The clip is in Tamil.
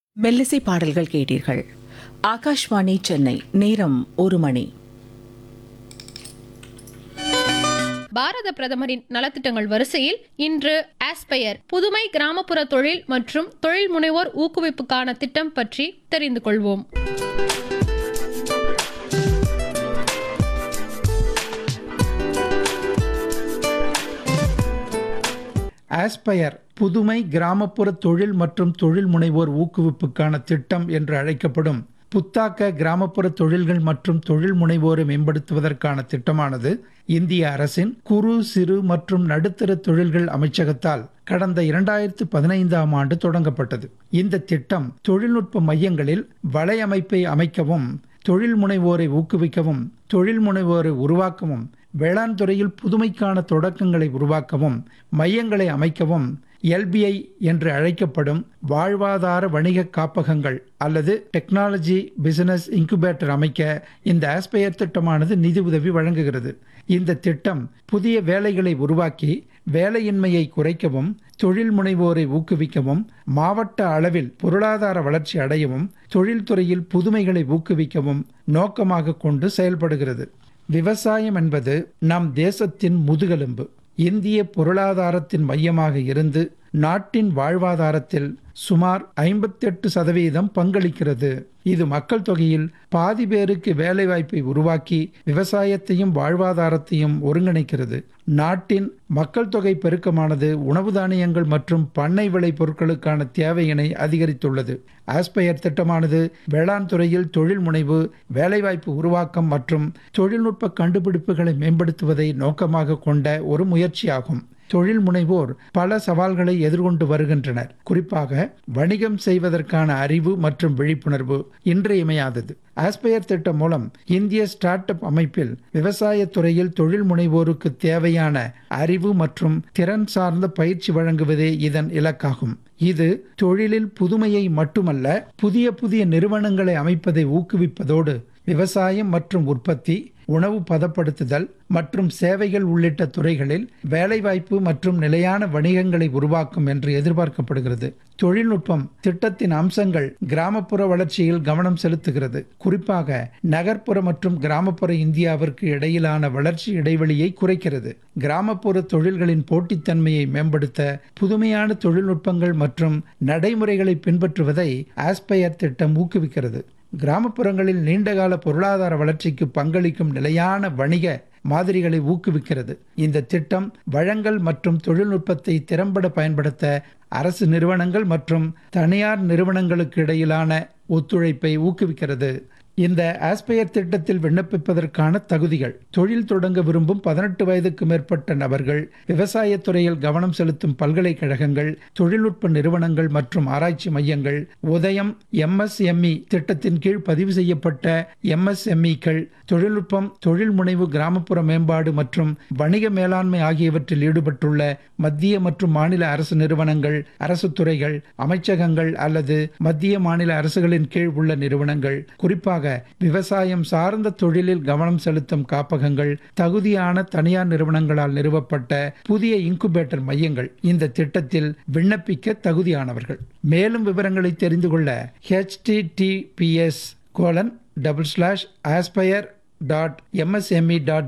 மெல்லிசை பாடல்கள் கேட்டீர்கள் ஆகாஷ்வாணி சென்னை நேரம் ஒரு மணி பாரத பிரதமரின் நலத்திட்டங்கள் வரிசையில் இன்று ஆஸ்பயர் புதுமை கிராமப்புற தொழில் மற்றும் தொழில் முனைவோர் ஊக்குவிப்புக்கான திட்டம் பற்றி தெரிந்து கொள்வோம் ஆஸ்பயர் புதுமை கிராமப்புற தொழில் மற்றும் தொழில் முனைவோர் ஊக்குவிப்புக்கான திட்டம் என்று அழைக்கப்படும் புத்தாக்க கிராமப்புற தொழில்கள் மற்றும் தொழில் முனைவோரை மேம்படுத்துவதற்கான திட்டமானது இந்திய அரசின் குறு சிறு மற்றும் நடுத்தர தொழில்கள் அமைச்சகத்தால் கடந்த இரண்டாயிரத்து பதினைந்தாம் ஆண்டு தொடங்கப்பட்டது இந்த திட்டம் தொழில்நுட்ப மையங்களில் வலையமைப்பை அமைக்கவும் தொழில் முனைவோரை ஊக்குவிக்கவும் தொழில் முனைவோரை உருவாக்கவும் வேளாண் துறையில் புதுமைக்கான தொடக்கங்களை உருவாக்கவும் மையங்களை அமைக்கவும் எல்பிஐ என்று அழைக்கப்படும் வாழ்வாதார வணிக காப்பகங்கள் அல்லது டெக்னாலஜி பிசினஸ் இன்குபேட்டர் அமைக்க இந்த ஆஸ்பயர் திட்டமானது நிதி உதவி வழங்குகிறது இந்த திட்டம் புதிய வேலைகளை உருவாக்கி வேலையின்மையை குறைக்கவும் தொழில் முனைவோரை ஊக்குவிக்கவும் மாவட்ட அளவில் பொருளாதார வளர்ச்சி அடையவும் தொழில்துறையில் புதுமைகளை ஊக்குவிக்கவும் நோக்கமாக கொண்டு செயல்படுகிறது விவசாயம் என்பது நம் தேசத்தின் முதுகெலும்பு இந்திய பொருளாதாரத்தின் மையமாக இருந்து நாட்டின் வாழ்வாதாரத்தில் சுமார் ஐம்பத்தெட்டு சதவீதம் பங்களிக்கிறது இது மக்கள் தொகையில் பாதி பேருக்கு வேலைவாய்ப்பை உருவாக்கி விவசாயத்தையும் வாழ்வாதாரத்தையும் ஒருங்கிணைக்கிறது நாட்டின் மக்கள் தொகை பெருக்கமானது உணவு தானியங்கள் மற்றும் பண்ணை விளை பொருட்களுக்கான தேவையினை அதிகரித்துள்ளது ஆஸ்பயர் திட்டமானது வேளாண் துறையில் தொழில் முனைவு வேலைவாய்ப்பு உருவாக்கம் மற்றும் தொழில்நுட்ப கண்டுபிடிப்புகளை மேம்படுத்துவதை நோக்கமாக கொண்ட ஒரு முயற்சியாகும் தொழில் முனைவோர் பல சவால்களை எதிர்கொண்டு வருகின்றனர் குறிப்பாக வணிகம் செய்வதற்கான அறிவு மற்றும் விழிப்புணர்வு இன்றியமையாதது ஆஸ்பயர் திட்டம் மூலம் இந்திய ஸ்டார்ட் அப் அமைப்பில் விவசாய துறையில் தொழில் முனைவோருக்கு தேவையான அறிவு மற்றும் திறன் சார்ந்த பயிற்சி வழங்குவதே இதன் இலக்காகும் இது தொழிலில் புதுமையை மட்டுமல்ல புதிய புதிய நிறுவனங்களை அமைப்பதை ஊக்குவிப்பதோடு விவசாயம் மற்றும் உற்பத்தி உணவு பதப்படுத்துதல் மற்றும் சேவைகள் உள்ளிட்ட துறைகளில் வேலைவாய்ப்பு மற்றும் நிலையான வணிகங்களை உருவாக்கும் என்று எதிர்பார்க்கப்படுகிறது தொழில்நுட்பம் திட்டத்தின் அம்சங்கள் கிராமப்புற வளர்ச்சியில் கவனம் செலுத்துகிறது குறிப்பாக நகர்ப்புற மற்றும் கிராமப்புற இந்தியாவிற்கு இடையிலான வளர்ச்சி இடைவெளியை குறைக்கிறது கிராமப்புற தொழில்களின் போட்டித்தன்மையை மேம்படுத்த புதுமையான தொழில்நுட்பங்கள் மற்றும் நடைமுறைகளை பின்பற்றுவதை ஆஸ்பயர் திட்டம் ஊக்குவிக்கிறது கிராமப்புறங்களில் நீண்டகால பொருளாதார வளர்ச்சிக்கு பங்களிக்கும் நிலையான வணிக மாதிரிகளை ஊக்குவிக்கிறது இந்த திட்டம் வழங்கல் மற்றும் தொழில்நுட்பத்தை திறம்பட பயன்படுத்த அரசு நிறுவனங்கள் மற்றும் தனியார் நிறுவனங்களுக்கு இடையிலான ஒத்துழைப்பை ஊக்குவிக்கிறது இந்த ஆஸ்பயர் திட்டத்தில் விண்ணப்பிப்பதற்கான தகுதிகள் தொழில் தொடங்க விரும்பும் பதினெட்டு வயதுக்கு மேற்பட்ட நபர்கள் விவசாயத் துறையில் கவனம் செலுத்தும் பல்கலைக்கழகங்கள் தொழில்நுட்ப நிறுவனங்கள் மற்றும் ஆராய்ச்சி மையங்கள் உதயம் எம்எஸ்எம்இ திட்டத்தின் கீழ் பதிவு செய்யப்பட்ட எம்எஸ்எம்இக்கள் தொழில்நுட்பம் தொழில் முனைவு கிராமப்புற மேம்பாடு மற்றும் வணிக மேலாண்மை ஆகியவற்றில் ஈடுபட்டுள்ள மத்திய மற்றும் மாநில அரசு நிறுவனங்கள் அரசு துறைகள் அமைச்சகங்கள் அல்லது மத்திய மாநில அரசுகளின் கீழ் உள்ள நிறுவனங்கள் குறிப்பாக விவசாயம் சார்ந்த தொழிலில் கவனம் செலுத்தும் காப்பகங்கள் தகுதியான தனியார் நிறுவனங்களால் நிறுவப்பட்ட புதிய இன்குபேட்டர் மையங்கள் இந்த திட்டத்தில் விண்ணப்பிக்க தகுதியானவர்கள் மேலும் விவரங்களை தெரிந்து கொள்ள HTTPS colon double slash aspire dot MSME dot